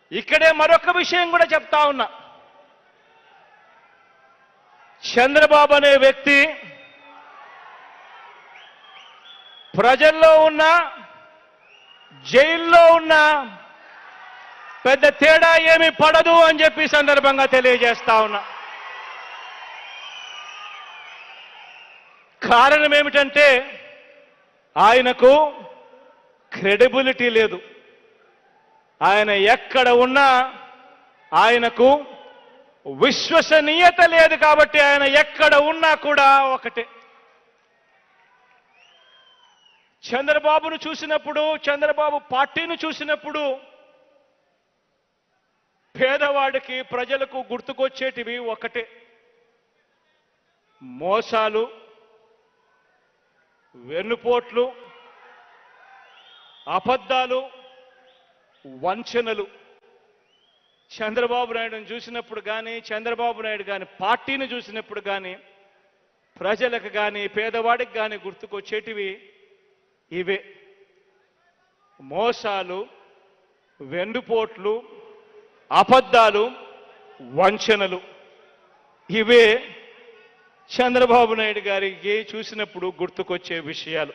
ఇక్కడే మరొక విషయం కూడా చెప్తా ఉన్నా చంద్రబాబు అనే వ్యక్తి ప్రజల్లో ఉన్న జైల్లో ఉన్న పెద్ద తేడా ఏమీ పడదు అని చెప్పి ఈ సందర్భంగా తెలియజేస్తా ఉన్నా కారణం ఏమిటంటే ఆయనకు క్రెడిబిలిటీ లేదు ఆయన ఎక్కడ ఉన్నా ఆయనకు విశ్వసనీయత లేదు కాబట్టి ఆయన ఎక్కడ ఉన్నా కూడా ఒకటే చంద్రబాబును చూసినప్పుడు చంద్రబాబు పార్టీని చూసినప్పుడు పేదవాడికి ప్రజలకు గుర్తుకొచ్చేటివి ఒకటే మోసాలు వెన్నుపోట్లు అబద్ధాలు వంచనలు చంద్రబాబు నాయుడుని చూసినప్పుడు కానీ చంద్రబాబు నాయుడు కానీ పార్టీని చూసినప్పుడు కానీ ప్రజలకు కానీ పేదవాడికి కానీ గుర్తుకొచ్చేటివి ఇవే మోసాలు వెన్నుపోట్లు అబద్ధాలు వంచనలు ఇవే చంద్రబాబు నాయుడు గారికి చూసినప్పుడు గుర్తుకొచ్చే విషయాలు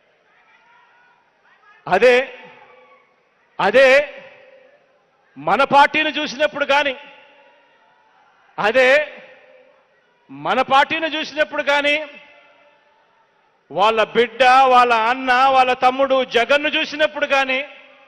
అదే అదే మన పార్టీని చూసినప్పుడు కానీ అదే మన పార్టీని చూసినప్పుడు కానీ వాళ్ళ బిడ్డ వాళ్ళ అన్న వాళ్ళ తమ్ముడు జగన్ను చూసినప్పుడు కానీ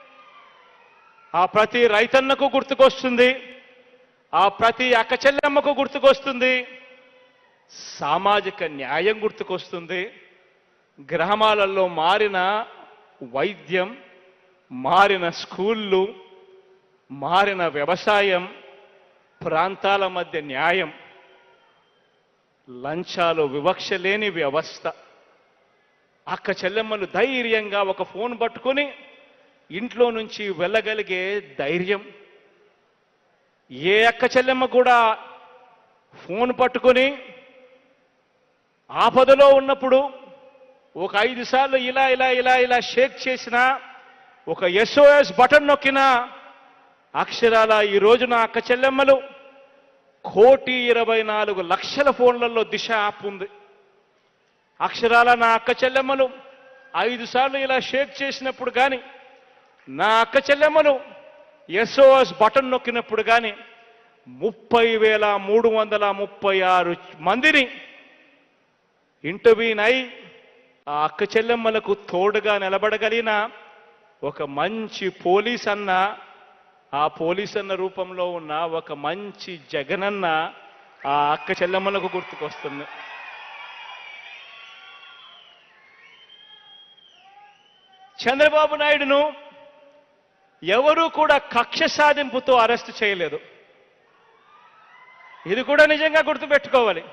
ఆ ప్రతి రైతన్నకు గుర్తుకొస్తుంది ఆ ప్రతి అక్క చెల్లెమ్మకు గుర్తుకొస్తుంది సామాజిక న్యాయం గుర్తుకొస్తుంది గ్రామాలలో మారిన వైద్యం మారిన స్కూళ్ళు మారిన వ్యవసాయం ప్రాంతాల మధ్య న్యాయం లంచాలు వివక్ష లేని వ్యవస్థ అక్క చెల్లెమ్మలు ధైర్యంగా ఒక ఫోన్ పట్టుకొని ఇంట్లో నుంచి వెళ్ళగలిగే ధైర్యం ఏ అక్క చెల్లెమ్మ కూడా ఫోన్ పట్టుకొని ఆపదలో ఉన్నప్పుడు ఒక ఐదు సార్లు ఇలా ఇలా ఇలా ఇలా షేక్ చేసినా ఒక ఎస్ఓఎస్ బటన్ నొక్కినా అక్షరాల ఈ రోజున అక్క చెల్లెమ్మలు కోటి ఇరవై నాలుగు లక్షల ఫోన్లలో దిశ యాప్ ఉంది అక్షరాల నా అక్క చెల్లెమ్మలు ఐదు సార్లు ఇలా షేక్ చేసినప్పుడు కానీ నా అక్క చెల్లెమ్మలు ఎస్ఓఎస్ బటన్ నొక్కినప్పుడు కానీ ముప్పై వేల మూడు వందల ముప్పై ఆరు మందిని ఇంటర్వ్యూన్ అయి ఆ అక్క చెల్లెమ్మలకు తోడుగా నిలబడగలిగిన ఒక మంచి పోలీస్ అన్న ఆ పోలీస్ అన్న రూపంలో ఉన్న ఒక మంచి జగనన్న ఆ అక్క చెల్లెమ్మలకు గుర్తుకొస్తుంది చంద్రబాబు నాయుడును ఎవరూ కూడా కక్ష సాధింపుతో అరెస్ట్ చేయలేదు ఇది కూడా నిజంగా గుర్తుపెట్టుకోవాలి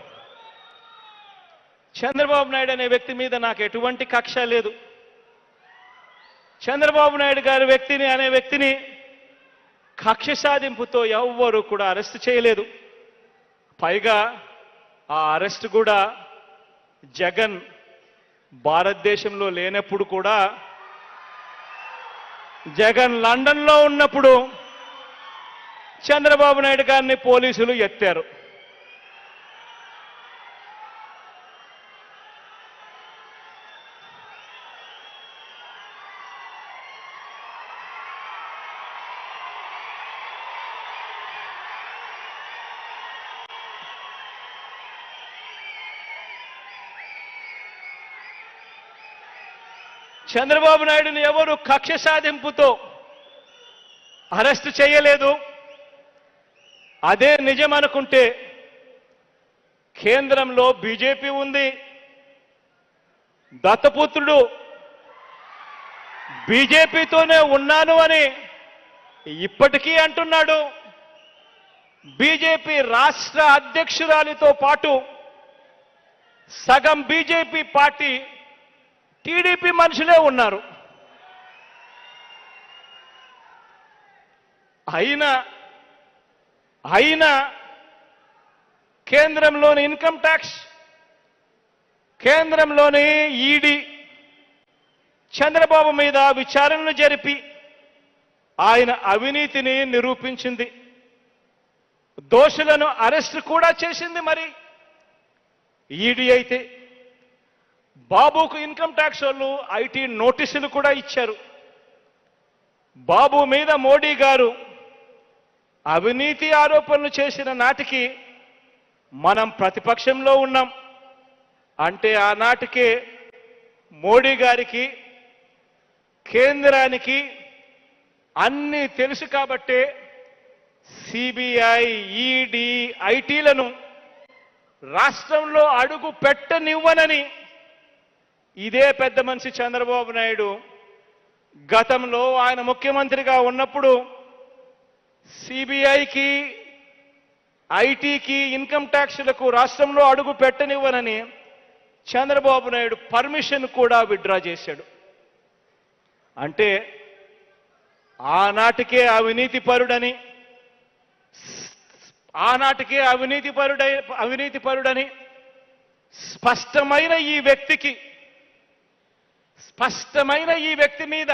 చంద్రబాబు నాయుడు అనే వ్యక్తి మీద నాకు ఎటువంటి కక్ష లేదు చంద్రబాబు నాయుడు గారి వ్యక్తిని అనే వ్యక్తిని కక్ష సాధింపుతో ఎవ్వరూ కూడా అరెస్ట్ చేయలేదు పైగా ఆ అరెస్ట్ కూడా జగన్ భారతదేశంలో లేనప్పుడు కూడా జగన్ లండన్లో ఉన్నప్పుడు చంద్రబాబు నాయుడు గారిని పోలీసులు ఎత్తారు చంద్రబాబు నాయుడుని ఎవరు కక్ష సాధింపుతో అరెస్ట్ చేయలేదు అదే నిజం అనుకుంటే కేంద్రంలో బీజేపీ ఉంది దత్తపుత్రుడు బీజేపీతోనే ఉన్నాను అని ఇప్పటికీ అంటున్నాడు బీజేపీ రాష్ట్ర అధ్యక్షురాలితో పాటు సగం బీజేపీ పార్టీ టీడీపీ మనుషులే ఉన్నారు అయినా అయినా కేంద్రంలోని ఇన్కమ్ ట్యాక్స్ కేంద్రంలోని ఈడీ చంద్రబాబు మీద విచారణలు జరిపి ఆయన అవినీతిని నిరూపించింది దోషులను అరెస్ట్ కూడా చేసింది మరి ఈడీ అయితే బాబుకు ఇన్కమ్ ట్యాక్స్ వాళ్ళు ఐటీ నోటీసులు కూడా ఇచ్చారు బాబు మీద మోడీ గారు అవినీతి ఆరోపణలు చేసిన నాటికి మనం ప్రతిపక్షంలో ఉన్నాం అంటే ఆనాటికే మోడీ గారికి కేంద్రానికి అన్నీ తెలుసు కాబట్టే సిబిఐ ఈడీ ఐటీలను రాష్ట్రంలో అడుగు పెట్టనివ్వనని ఇదే పెద్ద మనిషి చంద్రబాబు నాయుడు గతంలో ఆయన ముఖ్యమంత్రిగా ఉన్నప్పుడు సిబిఐకి ఐటీకి ఇన్కమ్ ట్యాక్స్లకు రాష్ట్రంలో అడుగు పెట్టనివ్వనని చంద్రబాబు నాయుడు పర్మిషన్ కూడా విత్డ్రా చేశాడు అంటే ఆనాటికే అవినీతి పరుడని ఆనాటికే అవినీతి పరుడై అవినీతి పరుడని స్పష్టమైన ఈ వ్యక్తికి స్పష్టమైన ఈ వ్యక్తి మీద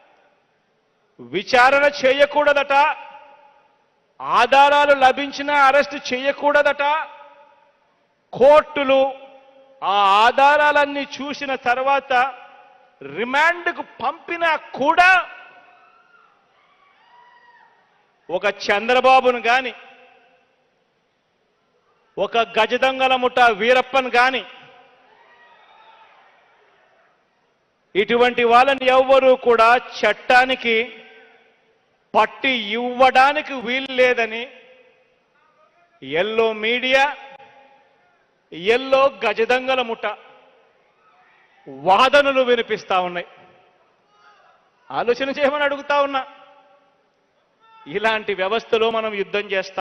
విచారణ చేయకూడదట ఆధారాలు లభించినా అరెస్ట్ చేయకూడదట కోర్టులు ఆ ఆధారాలన్నీ చూసిన తర్వాత రిమాండ్కు పంపినా కూడా ఒక చంద్రబాబును గాని ఒక గజదంగల ముఠ వీరప్పన్ గాని ఇటువంటి వాళ్ళని ఎవ్వరూ కూడా చట్టానికి పట్టి ఇవ్వడానికి వీలు లేదని ఎల్లో మీడియా ఎల్లో గజదంగల ముఠ వాదనలు వినిపిస్తా ఉన్నాయి ఆలోచన చేయమని అడుగుతా ఉన్నా ఇలాంటి వ్యవస్థలో మనం యుద్ధం చేస్తాం